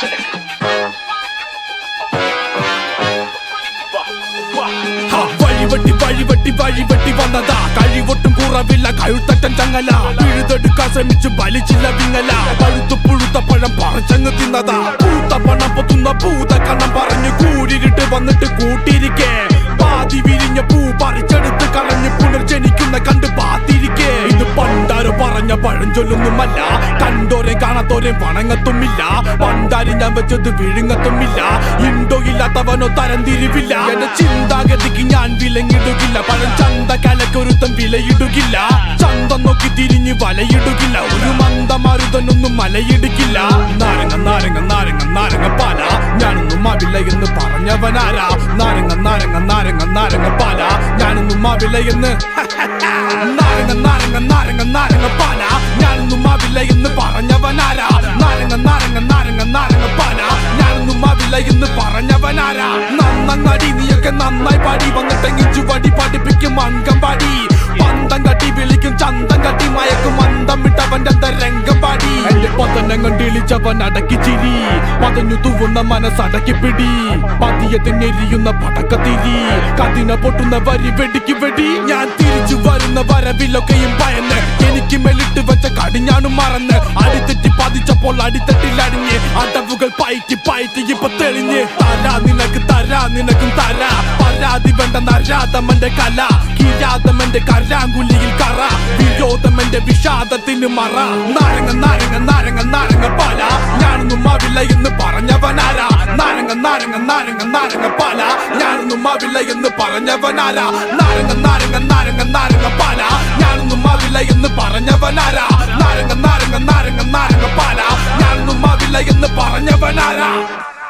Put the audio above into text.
music. ഹ, വഴിവെട്ടി വഴിവെട്ടി വഴിവെട്ടി വന്നതാ കഴിവൊട്ടും കുറവില്ല കഴുത്തറ്റൻ ചങ്ങല പിഴുതെടുക്കാൻ ശ്രമിച്ചു വലിച്ചില്ല വിങ്ങല പഴുത്തു പുഴുത്ത പഴം പറിച്ചങ്ങ് തിന്നതാ പൂത്ത പണം പൊത്തുന്ന പൂത കണ്ണം പറഞ്ഞു കൂടിയിട്ട് വന്നിട്ട് കൂട്ടിയിരിക്കേ പാതി വിരിഞ്ഞ പൂ പറിച്ചെടുത്ത് കളഞ്ഞ് പുനർജനിക്കുന്ന കണ്ട് പാത്തിരിക്കേ ഇത് പണ്ടാരോ പറഞ്ഞ പഴഞ്ചൊല്ലൊന്നുമല്ല കണ്ടോരെ കാണാത്തോരെ വണങ്ങത്തുമില്ല പണ്ടാരി ഞാൻ വെച്ചത് വിഴുങ്ങത്തുമില്ല ഇണ്ടോ ഇല്ലാത്തവനോ തരംതിരിവില്ല എന്റെ ചിന്താഗതിക്ക് ഞാൻ വിലങ്ങിടുകില്ല പഴം ചന്ത കലക്കൊരുത്തം വിലയിടുകില്ല ചന്തം നോക്കി തിരിഞ്ഞ് വലയിടുകില്ല ഒരു മന്ദമരുതനൊന്നും മലയിടുകില്ല നാരങ്ങ നാരങ്ങ നാരങ്ങ നാരങ്ങ പാല ഞാനൊന്നും ആവില്ല എന്ന് പറഞ്ഞവനാരാ നാരങ്ങ നാരങ്ങ നാരങ്ങ നാരങ്ങ പാല ഞാനൊന്നും ആവില്ല എന്ന് നാരങ്ങ നാരങ്ങ നാരങ്ങ നാരങ്ങ പാല ഞാനൊന്നും ആവില്ല എന്ന് പറഞ്ഞവനാരാ നാരങ്ങ നാരങ്ങ നാരങ്ങ നാരങ്ങ പാല ഞാനൊന്നും ആവില്ല എന്ന് പറഞ്ഞവനാരാ നന്നങ്ങടി നീയൊക്കെ നന്നായി പാടി വന്നിട്ടെങ്കിൽ ചുവടി പഠിപ്പിക്കും അംഗം പാടി പന്തം കട്ടി വിളിക്കും ചന്തം കട്ടി മയക്കും മന്ദം വിട്ടവന്റെ രംഗം പാടി എന്റെ പതനം കണ്ടിളിച്ചവൻ അടക്കി ചിരി പതഞ്ഞു തൂവുന്ന മനസ്സടക്കി പിടി പതിയത്തിനെരിയുന്ന പടക്കത്തിരി കതിന പൊട്ടുന്ന വരി വെടിക്ക് വെടി ഞാൻ തിരിച്ചു വരുന്ന വരവിലൊക്കെയും ഭയന്ന് എനിക്ക് മേലിട്ട് വെച്ച കടിഞ്ഞാണും മറന്ന് അടിത്തെറ്റി പതിച്ചപ്പോൾ അടിത്തട്ടിൽ അടിഞ്ഞ് അടവുകൾ പയറ്റി പയറ്റി ഇപ്പൊ തെളിഞ്ഞ് തരാ നിനക്ക് തരാ നിനക്കും തരാ പരാതി വേണ്ട നരാതമന്റെ കല കിരാതമന്റെ കരാങ്കുലിയിൽ കറ വിരോധമന്റെ വിഷാദത്തിന് മറ നാരങ്ങ നാരങ്ങ നാരങ്ങ നാരങ്ങ പാല ഞാനൊന്നും ആവില്ല എന്ന് പറഞ്ഞവനാരാ നാരങ്ങ നാരങ്ങ നാരങ്ങ നാരങ്ങ പാല ഞാനൊന്നും ആവില്ല എന്ന് പറഞ്ഞവനാരാ നാരങ്ങ നാരങ്ങ നാരങ്ങ നാരങ്ങ പാല ഞാനൊന്നും ആവില്ല എന്ന് പറഞ്ഞവനാരാ നാരങ്ങ നാരങ്ങ നാരങ്ങ നാരങ്ങ പാല ഞാനൊന്നും ആവില്ല എന്ന് പറഞ്ഞവനാരാ